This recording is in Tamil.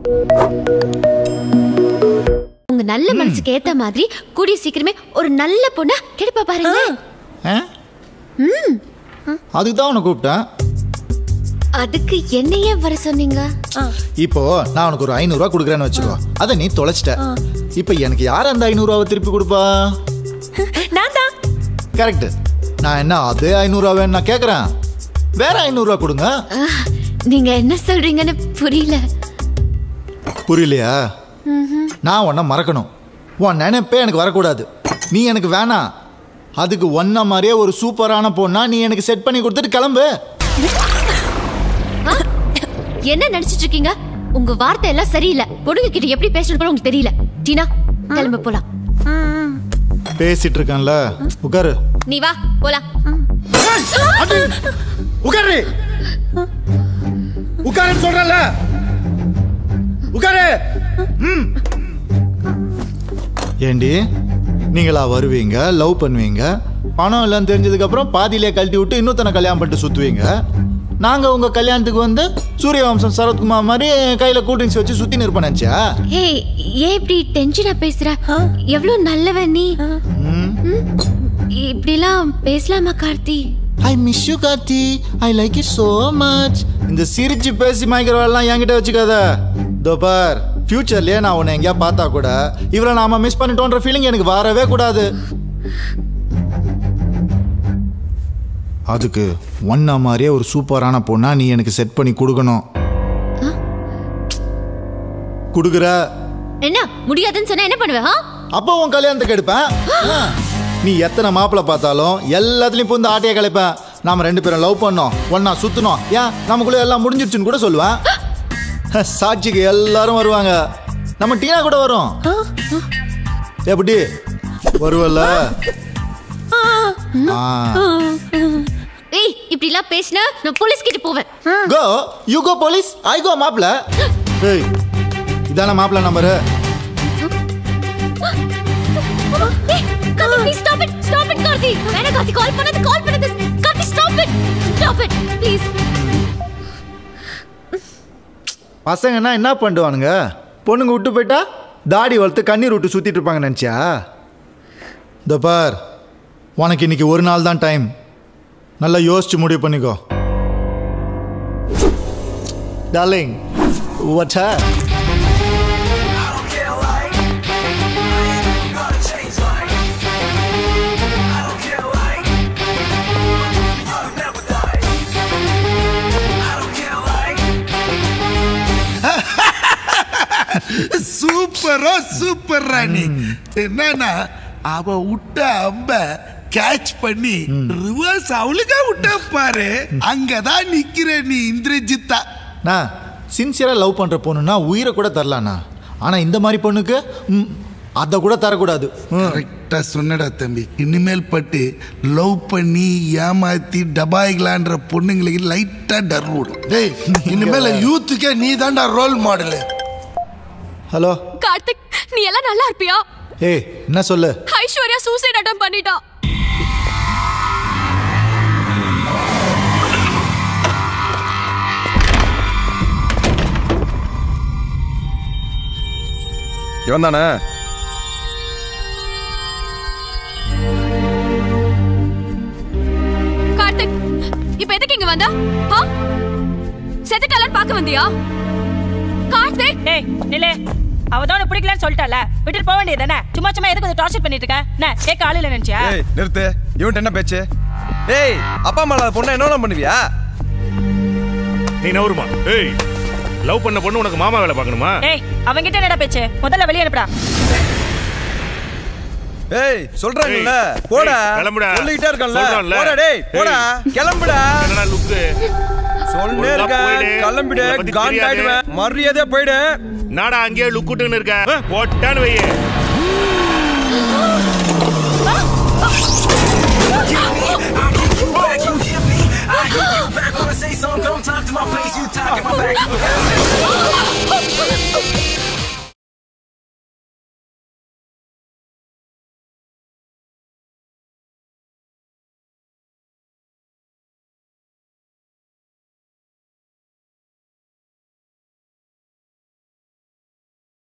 உங்க நல்ல மனசுக்கு ஏத்த மாதிரி கூடிய சீக்கிரமே ஒரு நல்ல பொண்ணா கிடைப்பா பாருங்க ஆ? அதுக்கு தான் உன்னை கூப்பிட்டேன் அதுக்கு என்னையே வர சொன்னீங்க இப்போ நான் உனக்கு ஒரு ஐநூறுரூவா கொடுக்குறேன்னு வச்சுக்கோ அதை நீ தொலைச்சிட்ட இப்போ எனக்கு யார் அந்த ஐநூறுரூவாவை திருப்பி கொடுப்பா நான் தான் கரெக்ட் நான் என்ன அதே ஐநூறுரூவா வேணும் நான் கேட்குறேன் வேற ஐநூறுரூவா கொடுங்க ஆஹ், நீங்க என்ன சொல்றீங்கன்னு புரியல புரியலையா நான் உன்னை மறக்கணும் உன் நினைப்பே எனக்கு வரக்கூடாது நீ எனக்கு வேணாம் அதுக்கு ஒன்ன மாதிரியே ஒரு சூப்பரான பொண்ணா நீ எனக்கு செட் பண்ணி கொடுத்துட்டு கிளம்பு என்ன நினைச்சிட்டு இருக்கீங்க உங்க வார்த்தை எல்லாம் சரியில்லை பொண்ணுங்க கிட்ட எப்படி பேசணும் கூட உங்களுக்கு தெரியல டீனா கிளம்ப போலாம் பேசிட்டு இருக்கேன்ல உட்காரு நீ வா போலாம் உட்காரு உட்காருன்னு சொல்றல உட்காரு ம். ஏண்டி நீங்களா வருவீங்க லவ் பண்ணுவீங்க பணம் இல்லைன்னு தெரிஞ்சதுக்கு அப்புறம் பாதியிலே கழட்டி விட்டு இன்னொருத்தனை கல்யாணம் பண்ணிட்டு சுத்துவீங்க நாங்க உங்க கல்யாணத்துக்கு வந்து சூரியவம்சம் சரத்குமார் மாதிரி கையில கூல் ட்ரிங்க்ஸ் வச்சு சுத்தி நிற்பேன் நினைச்சா ஏய் ஏன் இப்படி டென்ஷனா பேசுற எவ்வளவு நல்லவன் நீ ம்? இப்படிலாம் பேசலாமா Karthi I miss you Karthi I like you so much இந்த சிரிச்சு பேசி மாய்க்கிறவெல்லாம் என்கிட்ட வச்சுக்காத இதோ பார் ஃபியூச்சர்லயே நான் உன்னை எங்கேயா பார்த்தா கூட இவரை நாம மிஸ் பண்ணிட்டோன்ற ஃபீலிங் எனக்கு வரவே கூடாது அதுக்கு ஒன்ன மாதிரியே ஒரு சூப்பரான பொண்ணா நீ எனக்கு செட் பண்ணி கொடுக்கணும் கொடுக்குற என்ன முடியாதுன்னு சொன்னா என்ன பண்ணுவ ஆ? அப்போ உன் கல்யாணத்துக்கு எடுப்பேன் ஆ. நீ எத்தனை மாப்பிள்ளை பார்த்தாலும் எல்லாத்துலயும் இப்போ இந்த ஆட்டையை கலைப்பேன் நாம ரெண்டு பேரும் லவ் பண்ணோம் ஒன்னா சுத்தணும் ஏன் நமக்குள்ள எல்லாம் முடிஞ்சிருச்சுன்னு கூட சொல்லுவேன் சாட்சிக்கு எல்லாரும் வருவாங்க நம்ம டீனா கூட வரும் எப்படி வருவல்ல ஏய் இப்படி எல்லாம் பேசினா நான் போலீஸ் கிட்ட போவேன் கோ யூ கோ போலீஸ் ஐ கோ மாப்பிள்ள ஏய் இதான மாப்பிள்ள நம்பரு ஏய், Karthi please stop it stop it Karthi வேணா கார்த்தி கால் பண்ணாத கால் பண்ணாத Karthi stop it stop it please பசங்கன்னா என்ன பண்ணுவானுங்க பொண்ணுங்க விட்டு போயிட்டா தாடி வளர்த்து கண்ணீர் விட்டு சுத்திட்டு இருப்பாங்க நினச்சியா இந்த பார் உனக்கு இன்னைக்கு ஒரு நாள் தான் டைம் நல்லா யோசிச்சு முடிவு பண்ணிக்கோ டார்லிங் வாட்ஸா சூப்பரோ சூப்பர் ராணி என்னன்னா அவ விட்ட அம்ப கேட்ச் பண்ணி ரிவர்ஸ் அவளுக்கா விட்ட பாரு அங்கதான் நிக்கிற நீ இந்திரஜித்தா நான் சின்சியராக லவ் பண்ணுற பொண்ணுன்னா உயிரை கூட தரலாண்ணா ஆனால் இந்த மாதிரி பொண்ணுக்கு ம், அதை கூட தரக்கூடாது ம். கரெக்டா சொன்னடா தம்பி இனிமேல் பட்டு லவ் பண்ணி ஏமாத்தி டபாய்களான்ற பொண்ணுங்களுக்கு லைட்டா டர் விடும் டேய் இனிமேல யூத்துக்கே நீ தான்டா ரோல் மாடலு ஹலோ கார்த்திக் நீ எல்லாம் நல்லா இருப்பியா ஏய் என்ன சொல்லு ஐஸ்வர்யா சூசைட் அட்டம் பண்ணிட்டா இவன் தானே கார்த்திக் இப்ப எதுக்கு இங்க வந்தா ஆ? செத்துட்டாளான்னு பார்க்க வந்தியா கார்த்திக் ஏய் நில்லு அவ தான் உனக்கு பிடிக்கலன்னு சொல்லிட்டால விட்டுட்டு போக வேண்டியது தானே சும்மா சும்மா எதுக்கு வந்து டார்ச்சர் பண்ணிட்டு இருக்க என்ன கேட்க ஆள் இல்லை நினைச்சியா ஏய் நிறுத்து இவன்ட்ட என்ன பேச்சு ஏய் அப்பா அம்மா இல்லாத பொண்ணை என்ன பண்ணுவியா நீ நவருமா ஏய் லவ் பண்ண பொண்ணு உனக்கு மாமா வேலை பார்க்கணுமா ஏய் அவங்கிட்ட என்னடா பேச்சு முதல்ல வெளியே அனுப்புடா ஏய் சொல்றாங்கல்ல ஏய், போடா ஏய், கிளம்புடா. சொல்லிட்டே இருக்கேன்ல சொல்றோம்ல. போடா டேய் போடா ஏய். கிளம்புடா என்னடா லுக்கு சொல்லே ஒழுங்கா இருக்கேன் போயிடு. கிளம்பிடு உன்னை பத்தி தெரியாது. காண்டாயிடுவேன் மரியாதையா போயிடு நாடா அங்கேயே லுக்குட்டுன்னு இருக்க ஆ, போட்டான்னு வையே Say something, don't talk to my face, you talking my back.